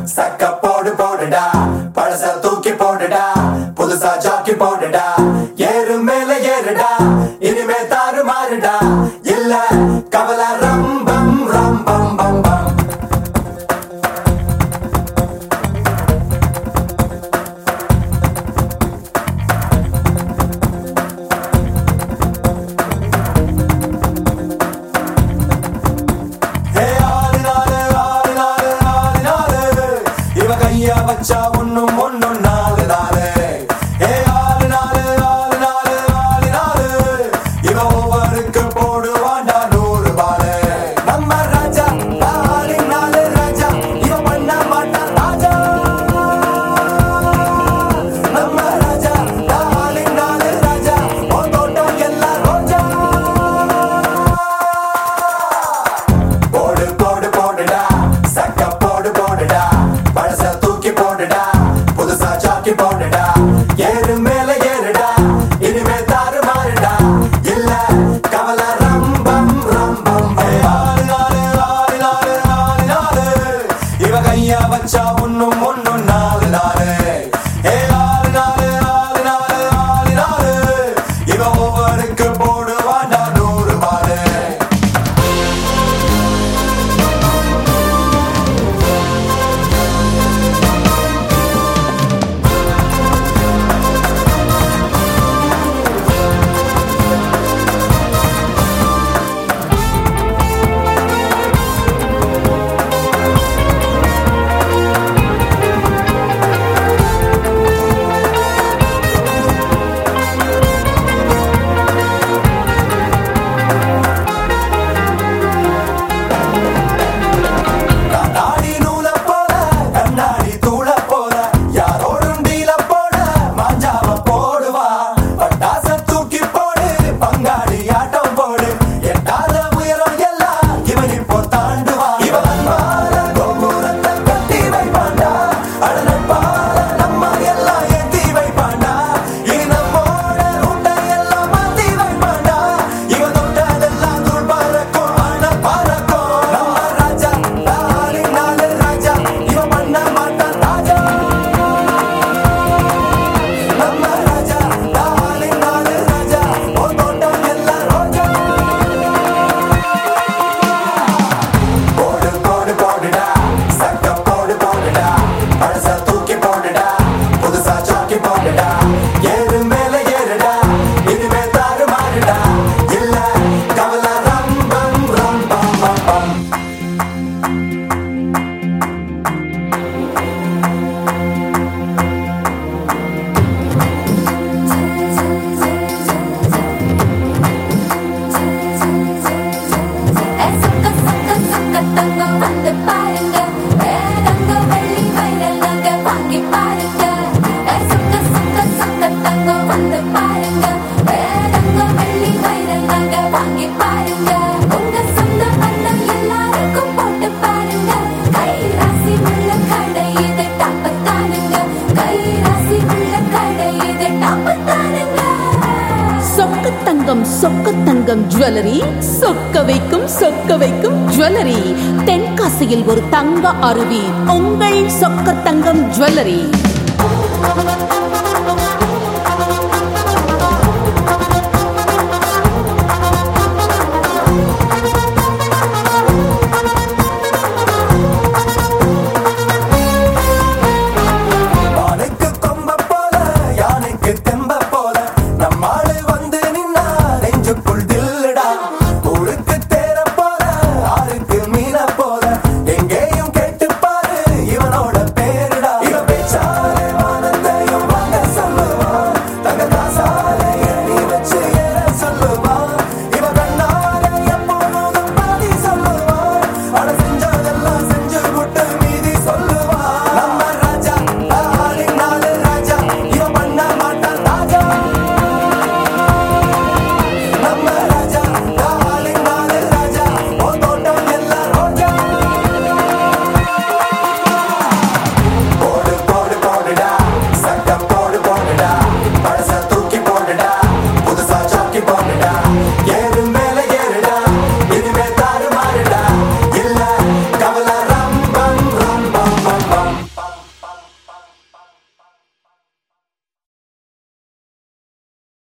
சக்க போடு போடுடா பழச தூக்கி போடுடா புதுசா ஜாக்கி போடுடா ஏறு மேல ஏறுடா இனிமே தாறு மாறுடா இல்ல கவலை ரம்பம் ரம்பம் பம் பம் ஏ ஆளு நாளு, ஆளு நாளு, ஆளு நாளு. இவ கைய வச்சா ஒண்ணும் ஒண்ணும் நாலு நாளு. ஏ ஆளு நாளு, ஆளு நாளு, ஆளு நாளு. இவ ஒவ்வொருக்கு போடுவாண்டா நூறு பாலு. நம்ம ராஜா, ஆளின் நாளு ராஜா. இவ பண்ண மாட்டான் ராஜா. நம்ம ராஜா, ஆளின் நாளு ராஜா. உன் தோட்டம் எல்லாம் ரோஜா போடு போடு போடுடா சக்க போடு போடுடா பழச தூக்கி போடுடா புதுசா சாக்கி போடுடா ஏறு மேல ஏறுடா இனிமே தாறு மாறுடா இல்ல கவலை ரம்பம் ரம்பம் ஆறு நாலு ஆறு நாலு ஆறு நாலு இவ கைய வச்சா ஒண்ணும் ஒண்ணும் நாலு நாலு ஏ ஆறு நாலு ஆறு நாலு ஆறு நாலு இவ ஒவ்வொருக்கு போடுவாண்டா நூறு பாலு கண்ணாடி நூல போல கண்ணாடி தூள போல யாரோடும் டீல போட மாஞ்சாவ போடுவா பட்டாச தூக்கி போடு பங்காளி ஆட்டம் போடு எட்டாத உயரம் எல்லாம் இவன் இப்போ தாண்டுவா இவன் அன்பால கோபுரத்தை கட்டி வைப்பாண்டா அழனப்பால நம்ம எல்லாம் ஏத்தி வைப்பாண்டா இனி நம்மோட ரூட்டை எல்லாம் மாத்தி வைப்பாண்டா இவன் தொட்டதெல்லாம் தூள் பறக்கும் ஆன பறக்கும் நம்ம ராஜா நாலு நாலு ராஜா இவன் பண்ண மாட்டான் ராஜா நம்ம ராஜா நாலு நாலு ராஜா உன் தோட்டம் எல்லாம் ரோஜா போடு போடு போடுடா சக்க போடு போடுடா பழச தூக்கி போடுடா புதுசா சாக்கி போடுடா ஏறு மேல ஏறுடா இனிமே தாறு மாறுடா இல்ல கவலை ரம்பம் ரம்பம் பம் பம் ஏ சொக்க சொக்க சொக்க தங்கம் வந்து பாருங்க ஏ தங்க வெள்ளி வைரங்க வாங்கி பாருங்க ஏ சொக்க சொக்க சொக்க தங்கம் வந்து பாருங்க ஏ தங்க வெள்ளி வைரங்க வாங்கி பாருங்க உங்க சொந்த பந்தம் எல்லாருக்கும் போட்டு பாருங்க கை ராசி உள்ள கடை இது டப்பத்தானுங்க கை ராசி உள்ள கடை இது டப்பத்தானுங்க சொக்க தங்கம் சொக்க தங்கம் ஜுவல்லரி சொக்க வைக்கும் சொக்க வைக்கும் ஜுவல்லரி தென்காசியில் ஒரு தங்க அருவி உங்கள் சொக்க தங்கம் ஜுவல்லரி